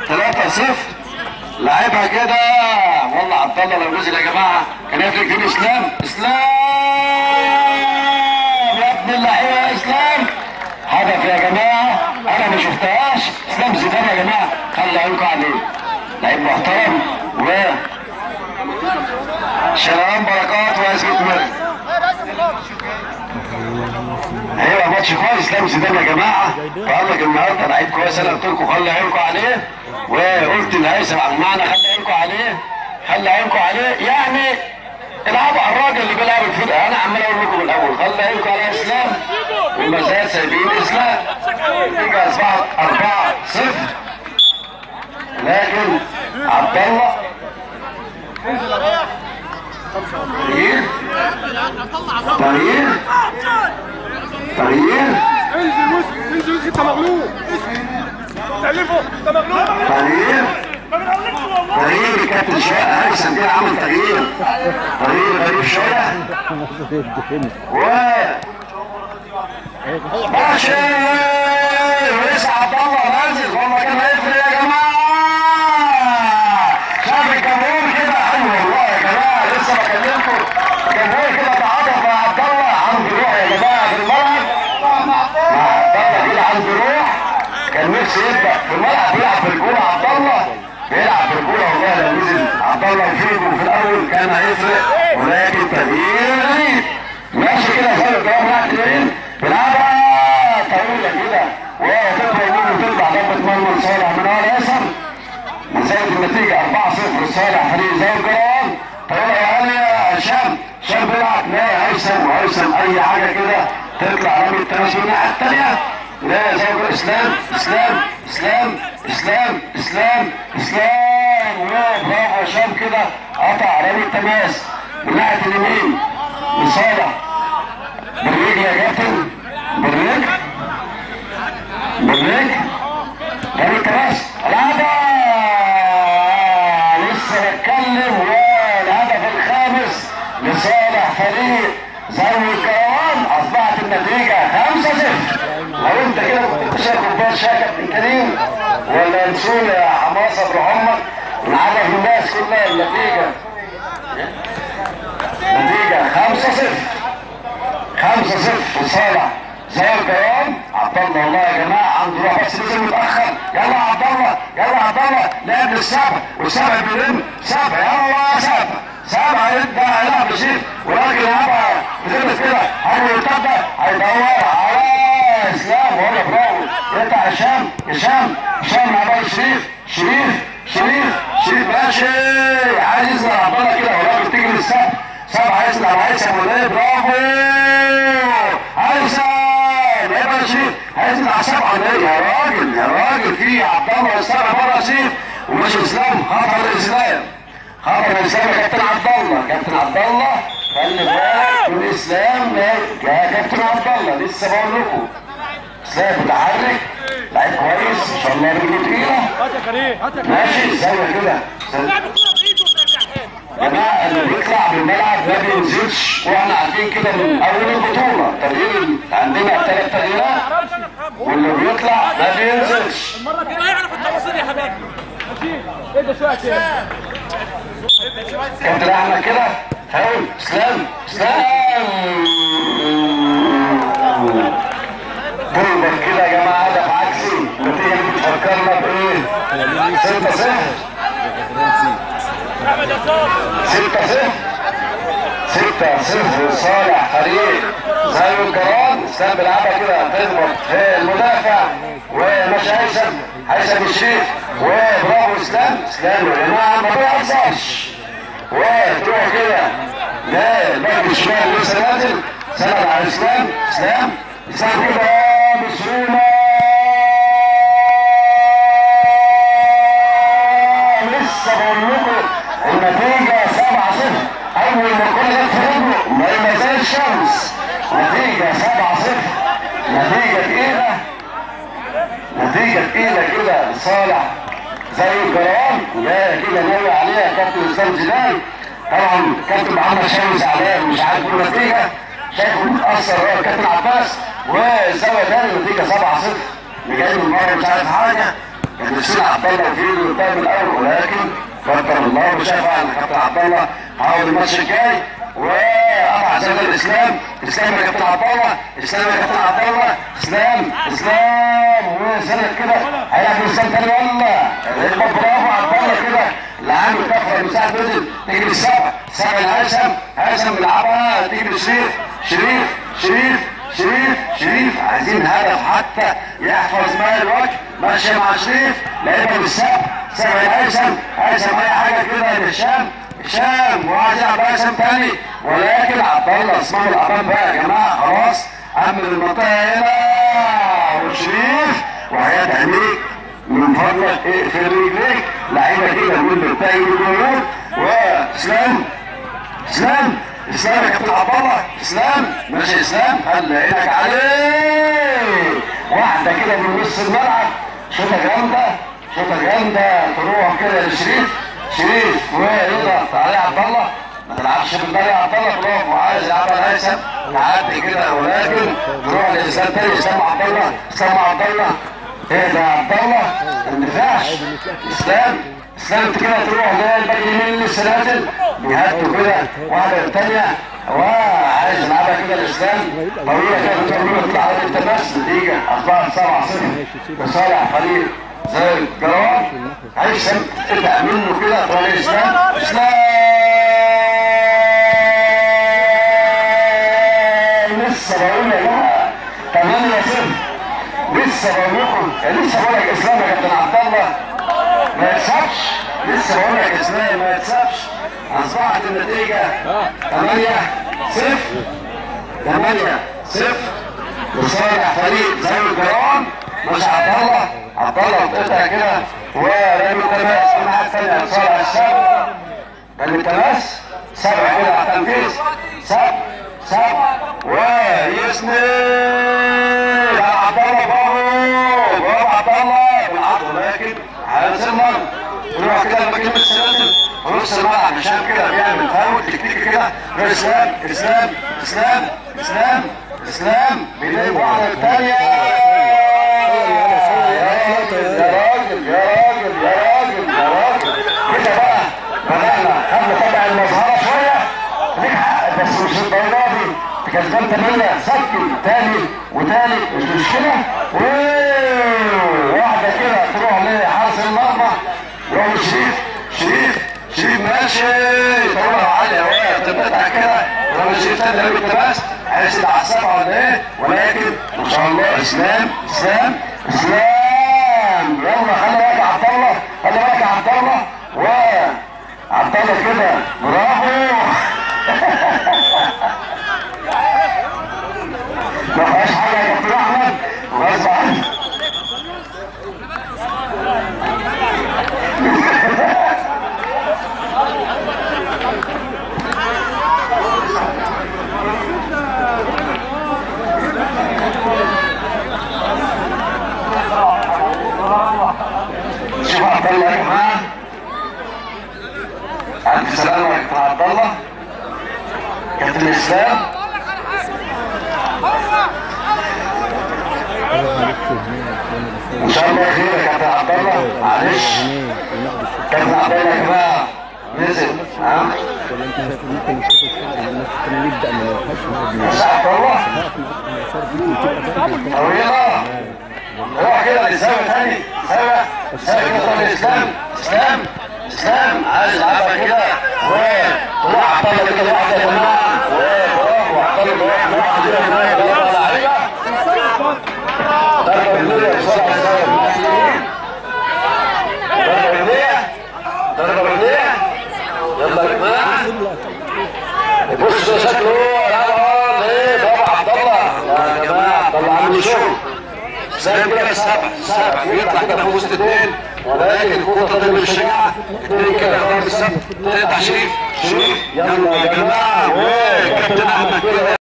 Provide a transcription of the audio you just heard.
3 0 لعبها كده والله عبد الله لو نزل يا جماعه كان يفرق فين اسلام اسلام يا ابن اللعيبه يا اسلام هدف يا جماعه انا ما شفتهاش اسلام زيدان يا جماعه خلي عينكم عليه لعيب محترم و شرعان بركات واسمة مرد هيبقى ماتش كويس اسلام زيدان يا جماعه وقال لك النهارده لعيب كويس انا قلت لكم خلي عينكم عليه وقلت لهيثم معنى خلي عينكم عليه خلي عينكم عليه يعني العبوا على الراجل اللي بيلعب الفرقه انا عمال اقول لكم من الاول خلي عينكم على اسلام وما زال سايبين اسلام النتيجه اصبحت 4 0 لكن عبد الله تغيير تغيير تغيير انزل وسط انزل وسط انت مغلوب تألفه انت مغلوب تغيير ما بنألفش والله تغيير الكابتن شاء هيثم كده عمل تغيير تغيير غريب شويه و ماشي ولسه عبد الله نازل والله كان هيفرق يا جماعه شاف الجمهور كده ايوه والله يا جماعه لسه بكلمكم الجمهور كده تعاطف مع عبد الله عنده روح يا جماعه في الملعب مع عبد الله كده عنده روح كان نفسه يبدا في الملعب بيلعب في الجول عبد الله بيلعب في الجول والله لو نزل عبد الله يفيده في الاول كان هيفرق ولكن تغيير ماشي كده زي الجواب راح لمين بيلعبها طويله كده وتطلع يمين وتطلع ضربه مرمى لصالح من ورا ياسر نزلت النتيجه 4-0 لصالح فريق زي الجيران طويله يا علي يا هشام هشام بيلعب لا هيثم وهيثم اي حاجه كده تطلع رامي التماس من الناحيه الثانيه لا زي ما اسلام اسلام اسلام اسلام اسلام اسلام برافو هشام كده قطع رامي التماس من ناحيه اليمين لصالح بالرجل يا كابتن بالرجل بالرجل رامي التماس العبها لسه بتكلم والهدف الخامس لصالح فريق زي الكروان اصبحت النتيجه 5 0 لو انت كده كنت بتشرب كوبايه شاي يا كابتن كريم ولا نسول يا حماسه ابو محمد ونعرف الناس كلها النتيجه نتيجه 5 0 5 0 لصالح زي الكرام عبد الله والله يا جماعه عنده روح بس نزل متاخر يلا يا عبد الله يلا يا عبد الله لعب للسبع والسبع بيلم سبع يلا سبع سبع يبدا هيلعب بشيف والراجل يلعبها بتلبس كده هو يرتبى هيدور على اسلام ولا برافو يقطع هشام هشام هشام مع بقى شريف شريف شريف شريف ماشي عايز يظهر عبد الله كده والراجل تيجي للسبع سبع هيطلع هيثم ولا ايه برافو هيثم يا بقى شريف هيطلع سبعه ولا ايه يا راجل يا راجل في عبد الله يستلم بره شريف وماشي اسلام خطر الاسلام خطر الاسلام يا كابتن عبد الله كابتن عبد الله خلي بالك من الاسلام يا كابتن عبد الله لسه بقول لكم اسلام متحرك لعيب كويس ان شاء الله رجله تقيله هات يا كريم هات يا كريم ماشي زي كده زي- لعب الكوره بايده يا جماعه اللي بيطلع بالملعب ما بينزلش واحنا عارفين كده من اول البطوله تغيير عندنا ثلاث تغييرات واللي بيطلع ما بينزلش المره الجايه يعرف التفاصيل يا حبيبي ماشي اهدى شويه كده كابتن احمد كده فاول اسلام اسلام ضربة كده يا جماعه هدف عكسي النتيجه دي بتفكرنا بايه؟ 6 0 احمد يا صاحبي 6 0 6 0 لصالح فريق زي الجراد اسلام بيلعبها كده تخبط في المدافع وماشي هيثم هيثم الشريف وبرافو اسلام اسلام يا جماعه ما بيهزرش وتروح كده لا الباك الشمال لسه نازل سند على اسلام اسلام اسلام كده بسهوله لسه بقول لكم النتيجة 7 0 أول ما كل جت في رجله ما يزال الشمس نتيجة 7 0 نتيجة تقيلة نتيجة تقيلة كده لصالح زي الجرام لا كده ناوي عليها كابتن اسلام زيدان طبعا كابتن محمد شاوي زعلان مش عارف يقول النتيجة شايفه متأثر هو الكابتن عباس والزاوية تاني النتيجة 7 0 اللي جاي من بره مش عارف حاجة كان نسينا عبد الله وفيه قدام الاول ولكن قدر الله وشاف ان كابتن عبد الله حاول الماتش الجاي وقطع زمن الاسلام اسلام يا كابتن عبد الله اسلام يا كابتن عبد الله اسلام اسلام وسند كده هيلعب الاسلام تاني يلا يبقى برافو عبد الله كده اللي عنده كفره مساعد نزل تيجي للسبع سبع الهيثم هيثم بيلعبها تيجي لشريف شريف شريف شريف شريف عايزين هدف حتى يحفظ ماء الوجه ماشي مع شريف لعيبه بالسبع سبع الهيثم هيثم اي حاجه كده لهشام هشام وعايز يلعب هيثم تاني ولكن عبد الله اسمعوا الاعلام بقى يا جماعه خلاص امن المنطقه هنا وشريف وحياة عينيك من فضلك اقفل رجليك لعيبه كده من بتاعي الجمهور واسلام اسلام اسلام يا كابتن عبد الله اسلام ماشي اسلام خلي عينك عليه واحده كده من نص الملعب شوطه جامده شوطه جامده تروح كده لشريف شريف ويضغط عليه عبد الله ما تلعبش بالبالي يا عبد الله برافو عايز يلعبها الهيثم تعدي كده ولكن تروح لاسلام تاني اسلام عبد الله اسلام عبد الله ايه ده يا عبد الله ما ينفعش اسلام اسلام انت كده تروح للباقي اليمين لسه نازل بيهدوا كده واحده الثانيه وعايز يلعبها كده الاسلام طويله كده بتعملوا تطلع على التماس نتيجه 4 7 0 لصالح فريق زي الجرام هيثم ابدا منه كده تروح للاسلام اسلام لسه بقول يا جماعه 8 0 لسه بقول لكم لسه بقول لك اسلام يا كابتن عبد الله ما يكسبش لسه بقول لك اسلام ما يكسبش اصبحت النتيجه 8 0 8 0 لصالح فريق زي الجرام مش عبد الله عبد الله قطع كده ورامي التماس من حد ثاني لصالح السبع رامي التماس سبع كده على التنفيذ سبع سبع ويسند على عبد الله برافو برافو عبد الله بالعرض ولكن حارس المرمى يروح كده لما كلمه سلاسل ونص الملعب هشام كده بيعمل فاول تكتيكي كده اسلام اسلام اسلام اسلام اسلام بيلاقي واحده الثانيه يا راجل يا راجل يا راجل يا راجل يا راجل كده بقى بدأنا خدنا طبع المظهرة شوية ليك حق بس مش الدورة دي انت كسبان تمانية سجل تاني وتالت مش مشكلة واحدة كده تروح لحارس المرمى يروح شريف شريف شريف ماشي طلع عالية وهي بتبقى كده ولما شريف تاني لو التماس هيسد على السبعة ولا ايه ولكن ما شاء الله اسلام اسلام اسلام يلا خلي بالك يا عبد الله خلي بالك يا عبد الله و عبد الله كده برافو ما فيهاش حاجه يا كابتن احمد غصب عنك شوف عبد الله يا جماعه عندي سلام يا كابتن عبد الله كابتن اسلام ان شاء الله خير يا كابتن عبد الله معلش كابتن عبد الله يا جماعه نزل ها ولا انت شايف ممكن نشوف الفرق الناس كان يبدا ما يوقفش مش عبد الله طويله روح كده لسامة تاني سامة سامة كده الاسلام اسلام اسلام عايز يلعبها كده وروح عبد الله كده واحده يا جماعه وبرافو عبد الله واحده واحده كده هناك يلا لعيبه ضربه بالنية بسرعه ضربه بالنية ضربه بالنية يلا يا جماعه بص ده شكله يلا ايه بابا عبد الله يا جماعه عبد الله عامل شغل زي كده السبع سبع بيطلع كده في وسط اثنين ولكن الكوره تضرب الشجاعه اثنين كده ضرب السبع تقطع شريف شريف يلا يا جماعه وكابتن احمد كده